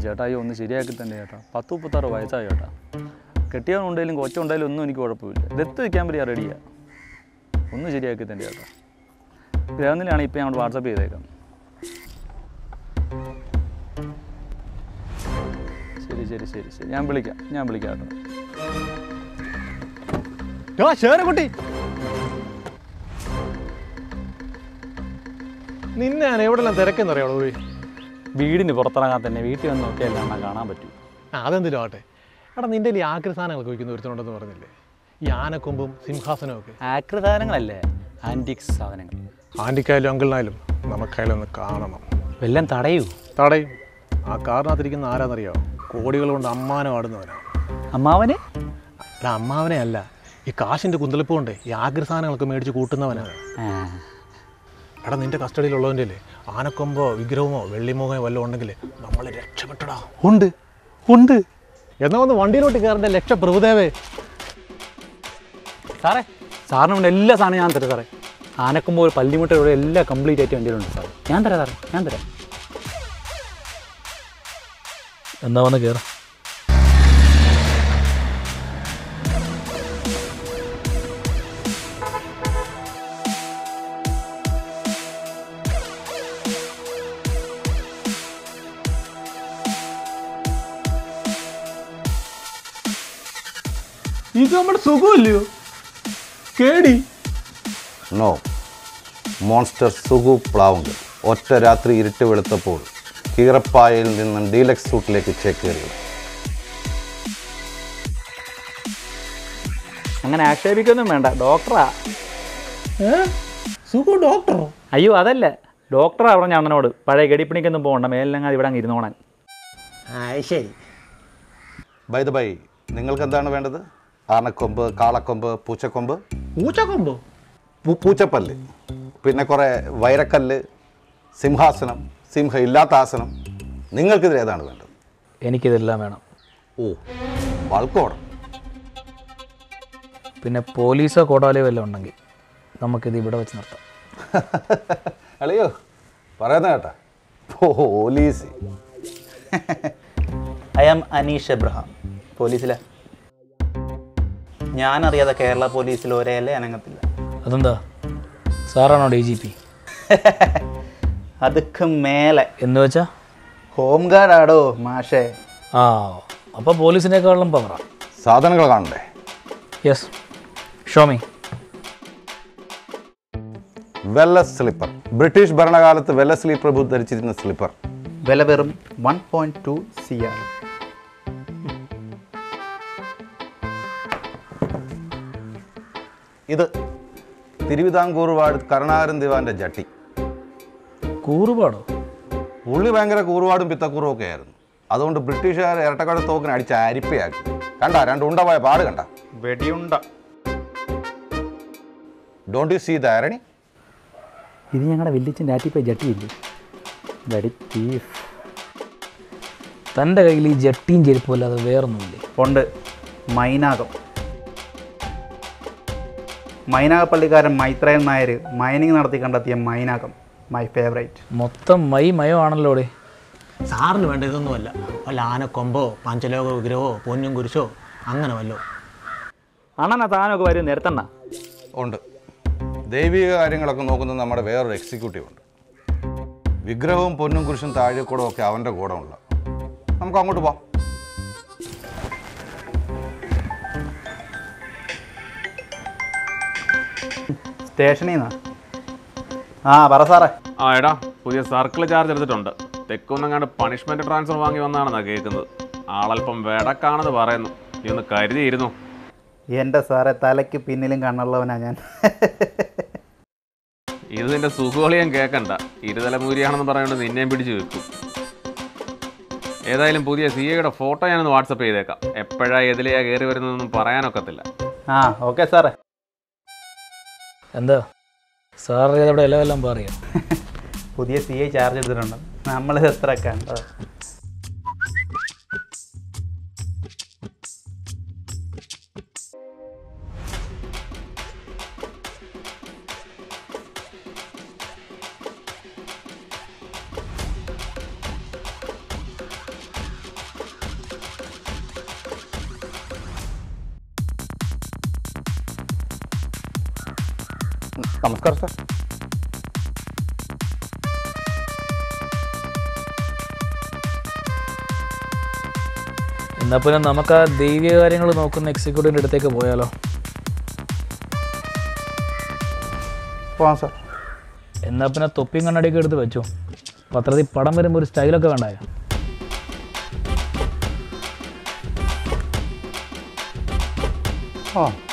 ചേട്ടാ അയ്യോ ഒന്ന് ശരിയാക്കി തന്നെ ചേട്ടാ പത്ത് മുപ്പത്താറ് വയസ്സായി ചേട്ടാ കെട്ടിയവനുണ്ടെങ്കിലും കൊച്ചുണ്ടെങ്കിലും ഒന്നും എനിക്ക് കുഴപ്പമില്ല ദത്ത് വയ്ക്കാൻ പറ്റിയ റെഡിയാ ഒന്ന് ശരിയാക്കി തന്നെ ചേട്ടാ ഗ്രഹനിലാണ് ഇപ്പം ഞങ്ങൾ വാട്സപ്പ് ചെയ്തേക്കാം ശരി ശരി ശരി ശരി ഞാൻ വിളിക്കാം ഞാൻ വിളിക്കാം കേട്ടോ ശേരക്കുട്ടി നിന്നെ ഞാൻ എവിടെല്ലാം തിരക്കെന്നറിയാളൂ പോയി വീടിന് പുറത്തിറങ്ങാൻ തന്നെ വീട്ടിൽ വന്ന് നോക്കിയാൽ അണ്ണാ കാണാൻ പറ്റും ആ അതെന്തിലും ആട്ടെ എടാ നിന്റെ ഈ ആക്രി സാധനങ്ങളൊക്കെ വയ്ക്കുന്ന ഒരുത്തനുണ്ടെന്ന് പറഞ്ഞില്ലേ ഈ ആനക്കൊമ്പും സിംഹാസനവും ഒക്കെ ആക്രി സാധനങ്ങളല്ലേ ആൻറ്റിക്സ് സാധനങ്ങൾ ആൻറ്റിക്കായാലും അങ്കിളിനായാലും നമുക്കായാലും ഒന്ന് കാണണം വല്ലതും തടയൂ തടയും ആ കാറിനകത്തിരിക്കുന്ന ആരാന്നറിയോ കോടികൾ കൊണ്ട് അമ്മാനം ആടുന്നവനാണ് അമ്മാവന് എടാ അമ്മാവനെ അല്ല ഈ കാശിൻ്റെ കുന്തളിപ്പ് കൊണ്ട് ഈ ആക്രി സാധനങ്ങളൊക്കെ മേടിച്ച് കൂട്ടുന്നവനാണ് ആ, എടാ നിന്റെ കസ്റ്റഡിയിലുള്ളവൻ്റെ അല്ലേ ആനക്കൊമ്പോ വിഗ്രഹമോ വെള്ളിമുഖമോ വല്ലതും ഉണ്ടെങ്കിൽ നമ്മൾ രക്ഷപ്പെട്ടടാ ഉണ്ട് ഉണ്ട് എന്നാ ഒന്ന് വണ്ടിയിലോട്ട് കയറേണ്ട ലക്ഷ പ്രഭുദേവേ സാറേ സാറിന് വേണ്ട എല്ലാ സാധനവും ഞാൻ തരാം സാറേ ആനക്കുമ്പോൾ ഒരു പല്ലിമുട്ടയോടെ എല്ലാം കംപ്ലീറ്റ് ആയിട്ട് വണ്ടിയിലുണ്ട് സാറേ ഞാൻ തരാം സാറേ ഞാൻ തരാം എന്നാ വന്ന് കയറാം ഇത് നമ്മുടെ സുഖമില്ലയോ കേടി നോ മോൺസ്റ്റർ സുഗു പ്ലാവുങ്കൽ ഒറ്റ രാത്രി ഇരുട്ട് വെളുത്തപ്പോൾ കീറപ്പായയിൽ നിന്നും ഡീലക്സ് സൂട്ടിലേക്ക് ചേക്കേറിയത് അങ്ങനെ ആക്ഷേപിക്കൊന്നും വേണ്ട ഡോക്ടറാ സുഖു ഡോക്ടറോ അയ്യോ അതല്ല ഡോക്ടറാ പറഞ്ഞ അണ്ണനോട് പഴയ ഗടിപ്പണിക്കൊന്നും പോകണ്ട മേലിലങ്ങാതെ ഇവിടെ അങ്ങ് ഇരുന്നോണാൻ ശരി ബൈ ദ ബൈ നിങ്ങൾക്ക് എന്താണ് വേണ്ടത് ആനക്കൊമ്പ് കാളക്കൊമ്പ് പൂച്ചക്കൊമ്പ് പൂച്ചക്കൊമ്പോ പൂ- പൂച്ചപ്പല്ല് പിന്നെ കുറേ വൈരക്കല്ല് സിംഹാസനം സിംഹ ഇല്ലാത്ത ആസനം നിങ്ങൾക്കിതിൽ ഏതാണ് വേണ്ടത് എനിക്കിതെല്ലാം വേണം ഓ ബൾക്കോടം പിന്നെ പോലീസോ കോടാലിയോ വല്ലതും ഉണ്ടെങ്കിൽ നമുക്കിത് ഇവിടെ വെച്ച് നിർത്താം അളിയോ പറയുന്ന കേട്ടാ police I am Aneesh Abraham പോലീസിലെ ഞാനറിയാതെ കേരള പോലീസിൽ ഒരേലെ അനങ്ങത്തില്ല അതെന്താ സാറാണോ ഡി ജി പി അതുക്ക് മേലെ എന്ന് വെച്ചാ ഹോം ഗാർഡാടോ മാഷേ ആ അപ്പോൾ പോലീസിനേക്കാളും പവറ സാധനങ്ങൾ കാണണ്ടേ yes show me Wellesley slipper British ഭരണകാലത്ത് വെല്ലസ്ലി പ്രഭു ധരിച്ചിരുന്ന സ്ലിപ്പർ വില വെറും വൺ പോയിൻറ്റ് ടു സി ആണ് ഇത് തിരുവിതാംകൂർ വാർഡ് കരുണാകരൻ ദിവാന്റെ ജട്ടി കൂറുപാടോ പുള്ളി ഭയങ്കര കൂറുവാടും പിത്തക്കൂറും ഒക്കെ ആയിരുന്നു അതുകൊണ്ട് ബ്രിട്ടീഷുകാർ ഇരട്ടക്കട തോക്കിന് അടിച്ച് അരിപ്പയാക്കി കണ്ട രണ്ട് ഉണ്ട പോയ പാട് കണ്ട വെടിയുണ്ട ഡോണ്ട് യു സീ ദ അരണി ഇത് ഞങ്ങളുടെ വെല്ലിച്ചിൻ്റെ ആറ്റിപ്പൈ ജട്ടിയില്ലേ വെടി തീഫ് തൻ്റെ കയ്യിൽ ഈ ജട്ടിയും ചെരുപ്പും അല്ലാതെ വേറൊന്നുമില്ലേ ഉണ്ട് മൈനാകം മൈനാഗപ്പള്ളിക്കാരൻ മൈത്രേയൻ നായർ മൈനിങ് നടത്തി കണ്ടെത്തിയ മൈനാകം മൈ ഫേവറേറ്റ് മൊത്തം മൈ മയോ ആണല്ലോടെ സാറിന് വേണ്ട ഇതൊന്നുമല്ല വല്ല ആനക്കൊമ്പോ പഞ്ചലോക വിഗ്രഹമോ പൊന്നും കുരിശോ അങ്ങനെ വല്ലോ അണ്ണനാ താനൊക്കെ വരും നിരത്തണ്ണ ഉണ്ട് ദൈവിക കാര്യങ്ങളൊക്കെ നോക്കുന്ന നമ്മുടെ വേറൊരു എക്സിക്യൂട്ടീവ് ഉണ്ട് വിഗ്രഹവും പൊന്നും കുരിശും താഴെക്കൂടവും ഒക്കെ അവൻ്റെ കൂടെ ഉള്ള നമുക്ക് അങ്ങോട്ട് പോവാം സ്റ്റേഷനിൽ നിന്നാ ആ പറ സാറേ ആ എടാ പുതിയ സർക്കിൾ ചാർജ് എടുത്തിട്ടുണ്ട് തെക്കുന്നങ്ങാണ്ട് പണിഷ്മെന്റ് ട്രാൻസ്ഫർ വാങ്ങി വന്നാണെന്നാ കേൾക്കുന്നത് ആളല്പം വെടക്കാണെന്ന് പറയുന്നു നീ ഒന്ന് കരുതിയിരുന്നു എൻ്റെ സാറേ തലയ്ക്ക് പിന്നിലും കണ്ണുള്ളവനാ ഞാൻ ഇത് നിന്റെ സുഖോളിയം കേൾക്കണ്ട ഇരുതലമൂരിയാണെന്ന് പറയുന്നത് നിന്നെയും പിടിച്ചു വെക്കും ഏതായാലും പുതിയ സി എയുടെ ഫോട്ടോ ഞാനൊന്ന് വാട്സപ്പ് ചെയ്തേക്കാം എപ്പോഴാ എതിലെയാ കയറി വരുന്നതെന്നും പറയാനൊക്കത്തില്ല ആ ഓക്കെ സാറേ എന്താ സാർ അവിടെ എല്ലാം പറയാം പുതിയ സി ഐ ചാർജ് എടുത്തിട്ടുണ്ട് നമ്മളിത് എത്ര കണ്ടത് നമസ്കാരം സാർ എന്നാൽ പിന്നെ നമുക്ക് ആ ദൈവിക കാര്യങ്ങൾ നോക്കുന്ന എക്സിക്യൂട്ടീവിൻ്റെ അടുത്തേക്ക് പോയാലോ പോവാം സാർ എന്നാൽ പിന്നെ തൊപ്പിയും കണ്ണടിയൊക്കെ എടുത്ത് വെച്ചു പത്രത്തിൽ പടം വരുമ്പോൾ ഒരു സ്റ്റൈലൊക്കെ വേണ്ടായോ ആ